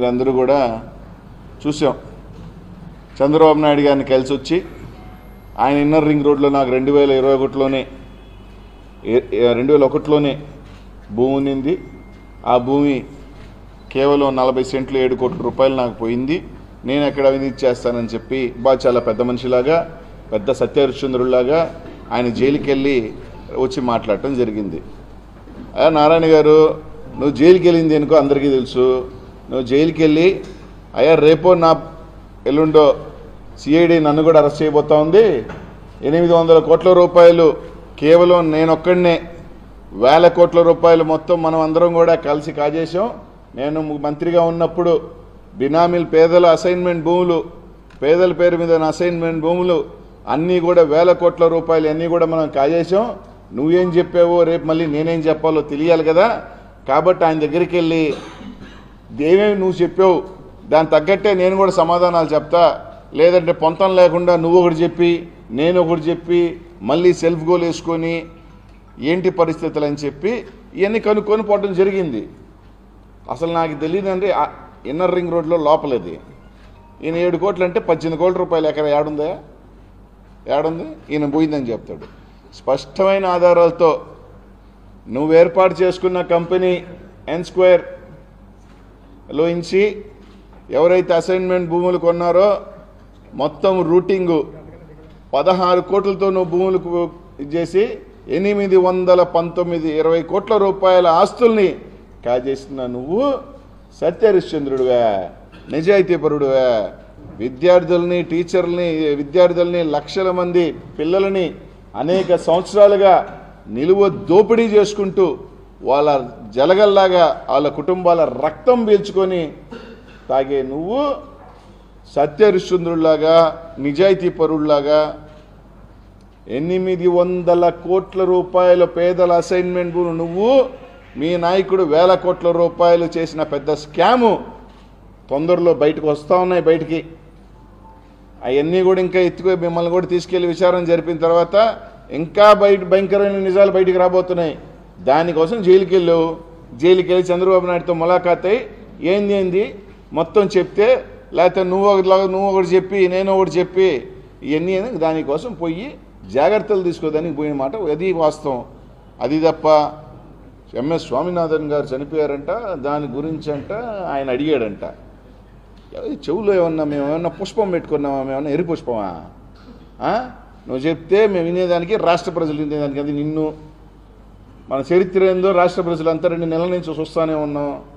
అందరూ కూడా చూసాం చంద్రబాబు నాయుడు గారిని కలిసి వచ్చి ఆయన ఇన్నర్ రింగ్ రోడ్లో నాకు రెండు వేల ఇరవై ఒకటిలోనే రెండు వేల ఒకటిలోనే భూమి ఉన్నింది ఆ భూమి కేవలం నలభై సెంట్లు ఏడు కోట్ల రూపాయలు నాకు పోయింది నేను ఎక్కడ అవినీతి చేస్తానని చెప్పి బా చాలా పెద్ద మనిషిలాగా పెద్ద సత్యహరిశ్చంద్రులాగా ఆయన జైలుకి వెళ్ళి వచ్చి మాట్లాడటం జరిగింది అయ్యా నారాయణ గారు నువ్వు జైలుకి వెళ్ళింది ఎందుకో అందరికీ తెలుసు నువ్వు జైలుకి వెళ్ళి అయ్యా రేపో నా ఎల్లుండో సిఐడి నన్ను కూడా అరెస్ట్ చేయబోతా ఉంది ఎనిమిది వందల కోట్ల రూపాయలు కేవలం నేనొక్కడనే వేల కోట్ల రూపాయలు మొత్తం మనం అందరం కూడా కలిసి కాజేశాం నేను మంత్రిగా ఉన్నప్పుడు బినామీలు పేదల అసైన్మెంట్ భూములు పేదల పేరు మీద ఉన్న అసైన్మెంట్ భూములు అన్నీ కూడా వేల కోట్ల రూపాయలు అన్నీ కూడా మనం కాజేశాం నువ్వేం చెప్పావో రేపు మళ్ళీ నేనేం చెప్పాలో తెలియాలి కదా కాబట్టి ఆయన దగ్గరికి వెళ్ళి దేవేమి నువ్వు చెప్పావు దాని తగ్గట్టే నేను కూడా సమాధానాలు చెప్తా లేదంటే పొంతం లేకుండా నువ్వు ఒకటి చెప్పి నేను ఒకటి చెప్పి మళ్ళీ సెల్ఫ్ గోల్ వేసుకొని ఏంటి పరిస్థితులు అని చెప్పి ఇవన్నీ కనుక్కొని పోవడం జరిగింది అసలు నాకు తెలియదండి ఆ ఇన్నర్ రింగ్ రోడ్లో లోపలది ఈయన ఏడు కోట్లు అంటే పద్దెనిమిది కోట్ల రూపాయలు ఎక్కడ ఏడుందా ఏడుంది ఈయన పోయిందని చెప్తాడు స్పష్టమైన ఆధారాలతో నువ్వు ఏర్పాటు చేసుకున్న కంపెనీ ఎన్ స్క్వేర్ లోంచి ఎవరైతే అసైన్మెంట్ భూములు కొన్నారో మొత్తం రూటింగు పదహారు కోట్లతో నువ్వు భూములకు ఇచ్చేసి ఎనిమిది వందల పంతొమ్మిది ఇరవై కోట్ల రూపాయల ఆస్తుల్ని కాజేసిన నువ్వు సత్యహరిశ్చంద్రుడివే నిజాయితీపరుడువే విద్యార్థుల్ని టీచర్లని విద్యార్థుల్ని లక్షల మంది పిల్లలని అనేక సంవత్సరాలుగా నిలువ దోపిడీ చేసుకుంటూ వాళ్ళ జలగల్లాగా వాళ్ళ కుటుంబాల రక్తం పీల్చుకొని తాగే నువ్వు సత్యహరిశ్చంద్రుడిలాగా నిజాయితీ పరుడిలాగా ఎనిమిది వందల కోట్ల రూపాయల పేదల అసైన్మెంట్ భూములు నువ్వు మీ నాయకుడు వేల కోట్ల రూపాయలు చేసిన పెద్ద స్కాము తొందరలో బయటకు వస్తూ ఉన్నాయి బయటికి అవన్నీ కూడా ఇంకా ఎత్తుకు మిమ్మల్ని కూడా తీసుకెళ్లి విచారణ జరిపిన తర్వాత ఇంకా బయట భయంకరమైన నిజాలు బయటికి రాబోతున్నాయి దానికోసం జైలుకి వెళ్ళావు జైలుకి వెళ్ళి చంద్రబాబు నాయుడుతో ములాఖాత్ అయ్యి ఏంది ఏంది మొత్తం చెప్తే లేకపోతే నువ్వు ఒకటి నువ్వు ఒకటి చెప్పి నేను ఒకటి చెప్పి ఇవన్నీ అని దానికోసం పోయి జాగ్రత్తలు తీసుకోదానికి పోయిన మాట అది వాస్తవం అది తప్ప ఎంఎస్ స్వామినాథన్ గారు చనిపోయారంట దాని గురించి అంట ఆయన అడిగాడంట ఏ చెవులో ఏమన్నా మేము ఏమన్నా పుష్పం పెట్టుకున్నామా మేమన్నా ఎరి పుష్పమా ఆ? నువ్వు చెప్తే మేము వినేదానికి రాష్ట్ర ప్రజలు వినేదానికి అది నిన్ను మన చరిత్ర ఏందో రాష్ట్ర ప్రజలంతా రెండు నెలల నుంచి చూస్తూనే ఉన్నాం